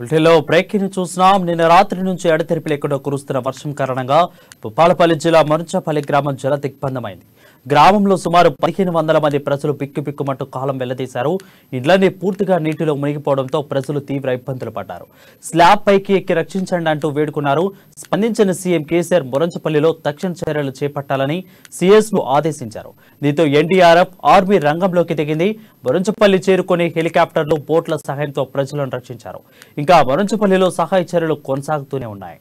బులెటిన్లో బ్రేకింగ్ చూసినాం నిన్న రాత్రి నుంచి ఎడతెరిపి లేకుండా కురుస్తున్న వర్షం కారణంగా భూపాలపల్లి జిల్లా మరుచపల్లి గ్రామం జల దిగ్బంధమైంది గ్రామంలో సుమారు పదిహేను వందల మంది ప్రజలు పిక్కు పిక్కుమంటూ కాలం వెళ్లదీశారు ఇళ్లన్నీ పూర్తిగా నీటిలో మునిగిపోవడంతో ప్రజలు తీవ్ర ఇబ్బందులు పడ్డారు స్లాబ్ పైకి ఎక్కి రక్షించండి అంటూ వేడుకున్నారు స్పందించిన సీఎం కేసీఆర్ మురంచపల్లిలో తక్షణ చర్యలు చేపట్టాలని సీఎస్ ను ఆదేశించారు దీంతో ఎన్డీఆర్ఎఫ్ ఆర్మీ రంగంలోకి దిగింది మురంచపల్లి చేరుకుని హెలికాప్టర్లు బోట్ల సహాయంతో ప్రజలను రక్షించారు ఇంకా మురంచపల్లిలో సహాయ చర్యలు కొనసాగుతూనే ఉన్నాయి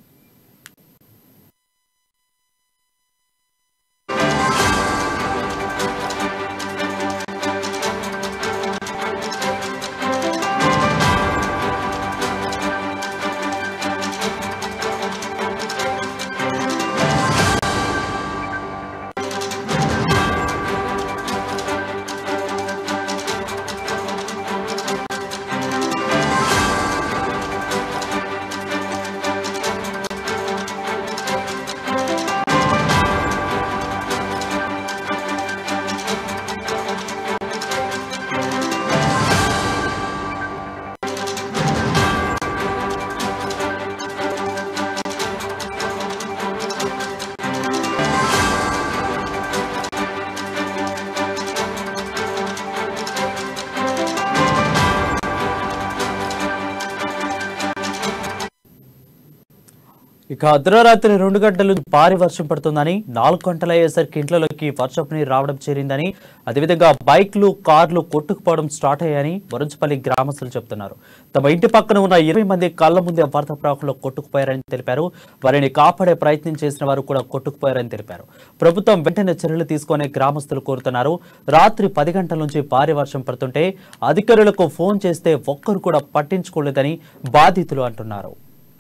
ఇక అర్ధరాత్రి రెండు గంటల నుంచి భారీ వర్షం పడుతుందని నాలుగు గంటలు అయ్యేసరికి ఇంట్లోకి వర్షపు నీరు రావడం చేరిందని అదేవిధంగా బైక్లు కార్లు కొట్టుకుపోవడం స్టార్ట్ అయ్యాయని వరంచపల్లి గ్రామస్తులు చెబుతున్నారు తమ ఇంటి పక్కన ఉన్న ఇరవై మంది కళ్ళ ముందే వరద ప్రవాహంలో కొట్టుకుపోయారని తెలిపారు వారిని కాపాడే ప్రయత్నం చేసిన వారు కూడా కొట్టుకుపోయారని తెలిపారు ప్రభుత్వం వెంటనే చర్యలు తీసుకునే గ్రామస్తులు కోరుతున్నారు రాత్రి పది గంటల నుంచి భారీ వర్షం పడుతుంటే అధికారులకు ఫోన్ చేస్తే ఒక్కరు కూడా పట్టించుకోలేదని బాధితులు అంటున్నారు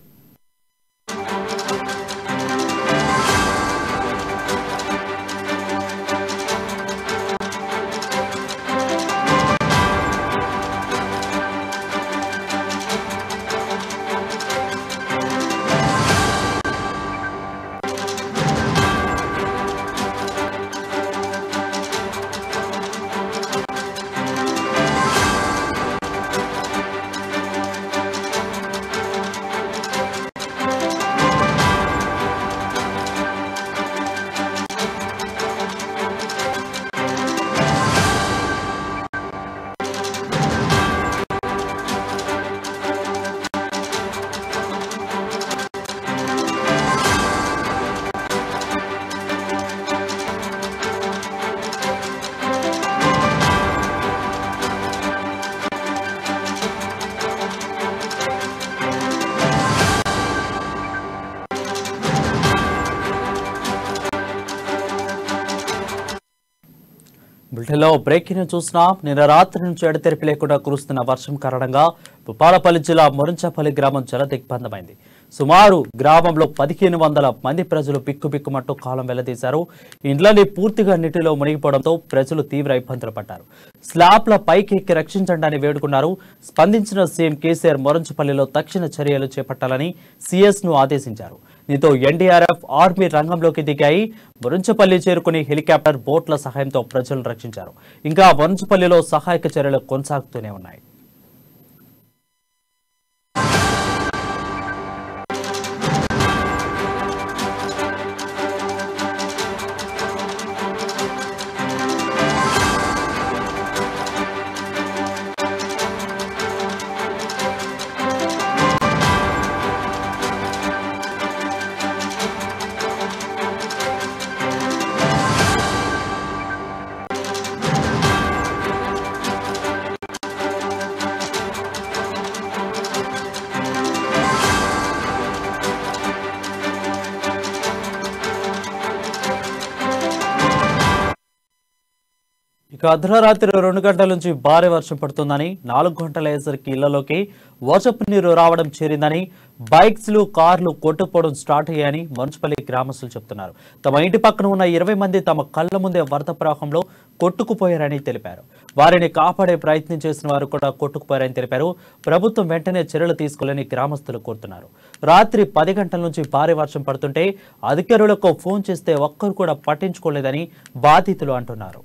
బులెటిన్లో బ్రేకింగ్ న్యూస్ చూస్తున్నాం నిన్న రాత్రి నుంచి ఎడతెరిపి లేకుండా కురుస్తున్న వర్షం కారణంగా భూపాలపల్లి జిల్లా మురంచపల్లి గ్రామం జల దిగ్బంధమైంది సుమారు గ్రామంలో పదిహేను వందల మంది ప్రజలు పిక్కుపిక్కుమంటూ కాలం వెళ్లదీశారు ఇండ్లని పూర్తిగా నీటిలో మునిగిపోవడంతో ప్రజలు తీవ్ర ఇబ్బందులు పడ్డారు స్లాబ్ల పైకి ఎక్కి రక్షించండి అని వేడుకున్నారు స్పందించిన సీఎం కేసీఆర్ మొరంచపల్లిలో తక్షణ చర్యలు చేపట్టాలని సీఎస్ ను ఆదేశించారు దీంతో ఎన్డీఆర్ఎఫ్ ఆర్మీ రంగంలోకి దిగాయి మురంచపల్లి చేరుకుని హెలికాప్టర్ బోట్ల సహాయంతో ప్రజలను రక్షించారు ఇంకా మురంచపల్లిలో సహాయక చర్యలు కొనసాగుతూనే ఉన్నాయి ఇక అర్ధరాత్రి రెండు గంటల నుంచి భారీ వర్షం పడుతుందని నాలుగు గంటల అయ్యేసరికి ఇళ్లలోకి వర్షపు నీరు రావడం చేరిందని బైక్స్లు కార్లు కొట్టుకుపోవడం స్టార్ట్ అయ్యాయని మున్సిపల్లి గ్రామస్తులు చెప్తున్నారు తమ ఇంటి పక్కన ఉన్న ఇరవై మంది తమ కళ్ళ ముందే వరద ప్రవాహంలో కొట్టుకుపోయారని తెలిపారు వారిని కాపాడే ప్రయత్నం చేసిన వారు కూడా కొట్టుకుపోయారని తెలిపారు ప్రభుత్వం వెంటనే చర్యలు తీసుకోవాలని గ్రామస్తులు కోరుతున్నారు రాత్రి పది గంటల నుంచి భారీ వర్షం పడుతుంటే అధికారులకు ఫోన్ చేస్తే ఒక్కరు కూడా పట్టించుకోలేదని బాధితులు అంటున్నారు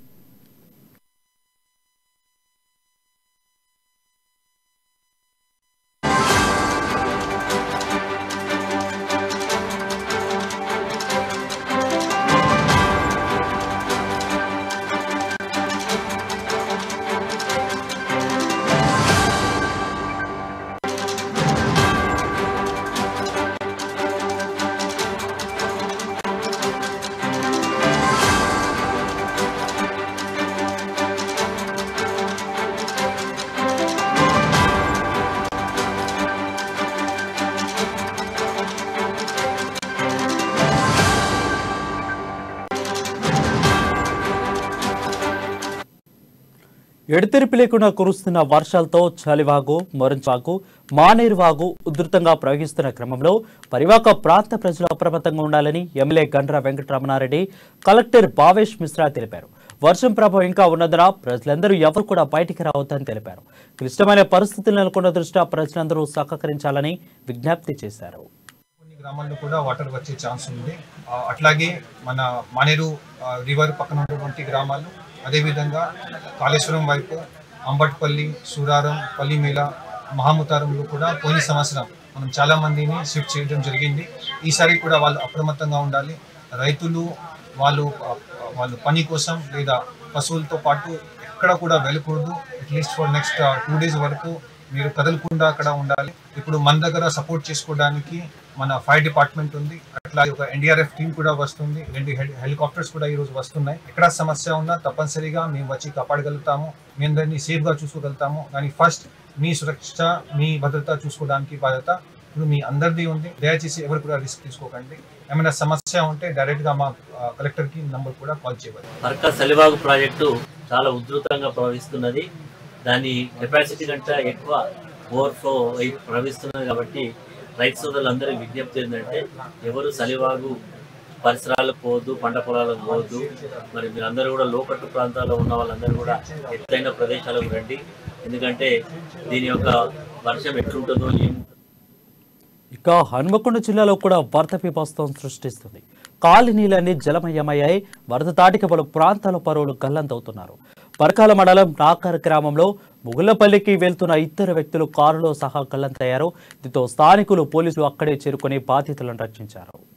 ఎడతెరిపి లేకుండా కురుస్తున్న వర్షాలతో చలివాగు మొరంచాగు మానేరు వాగు ఉధృతంగా ప్రవహిస్తున్న క్రమంలో పరివాక ప్రాంత ప్రజలు అప్రమత్తంగా ఉండాలని ఎమ్మెల్యే గండ్ర వెంకటరమణారెడ్డి కలెక్టర్ భావేష్ మిశ్రా తెలిపారు వర్షం ప్రభావం ఇంకా ఉన్నందున ప్రజలందరూ ఎవరు కూడా బయటికి రావద్దని తెలిపారు క్లిష్టమైన పరిస్థితులు నెలకొన్న దృష్ట్యా ప్రజలందరూ సహకరించాలని విజ్ఞప్తి చేశారు కొన్ని గ్రామాల్లో కూడా వాటర్ వచ్చే ఛాన్స్ ఉంది ఆ, అట్లాగే మన మానేరు ఆ, రివర్ పక్కన ఉన్నటువంటి గ్రామాలు అదేవిధంగా కాళేశ్వరం వైపు అంబట్పల్లి సూరారం పల్లిమేల మహాముతారంలో కూడా పోయిన సంవత్సరం మనం చాలా మందిని షిఫ్ట్ చేయడం జరిగింది ఈసారి కూడా వాళ్ళు అప్రమత్తంగా ఉండాలి రైతులు వాళ్ళు ఆ, వాళ్ళు పని కోసం లేదా పశువులతో పాటు ఎక్కడ కూడా వెళ్ళకూడదు at least for next two days వరకు మీరు కదలకుండా అక్కడ ఉండాలి ఇప్పుడు మన దగ్గర సపోర్ట్ చేసుకోవడానికి మన ఫైర్ డిపార్ట్మెంట్ ఉంది అట్లా ఒక ఎన్డీఆర్ఎఫ్ టీం కూడా వస్తుంది రెండు హెలి- హెలికాప్టర్స్ కూడా ఈ రోజు వస్తున్నాయి ఎక్కడ సమస్య ఉన్నా తప్పనిసరిగా మేము వచ్చి కాపాడగలుగుతాము మీ అందరినీ సేఫ్ గా చూసుకోగలుగుతాము కానీ ఫస్ట్ మీ సురక్ష మీ భద్రత చూసుకోవడానికి బాధ్యత ఇప్పుడు మీ అందరిది ఉంది దయచేసి ఎవరు కూడా రిస్క్ తీసుకోకండి ఏమైనా సమస్య ఉంటే డైరెక్ట్ గా మా కలెక్టర్ కి నంబర్ కూడా కాల్ చేయవచ్చు పర్క సలివాగు ప్రాజెక్టు చాలా ఉధృతంగా ప్రవహిస్తున్నది దాని కెపాసిటీ కంటే ఎక్కువ ఓవర్ఫ్లో అయి ప్రవహిస్తున్నది కాబట్టి రైతు సోదరులందరికీ విజ్ఞప్తి ఏంటంటే ఎవరు సలివాగు పరిసరాలకు పోవద్దు పంట పొలాలకు పోవద్దు మరి మీరందరూ కూడా లోకట్టు ప్రాంతాల్లో ఉన్న వాళ్ళందరూ కూడా ఎత్తైన ప్రదేశాలకు రండి ఎందుకంటే దీని యొక్క వర్షం ఎట్లుంటుందో ఏం ఇక హనుమకొండ జిల్లాలో కూడా వరద విపస్తం సృష్టిస్తుంది కాలనీలన్నీ జలమయమయ్యాయి వరద దాటికి పలు ప్రాంతాల పరువులు గల్లంతవుతున్నారు పరకాల మండలం నాకర్ గ్రామంలో ముగులపల్లికి వెళ్తున్న ఇద్దరు వ్యక్తులు కారులో సహా గల్లంతయ్యారు దీంతో స్థానికులు పోలీసులు అక్కడే చేరుకుని బాధితులను రక్షించారు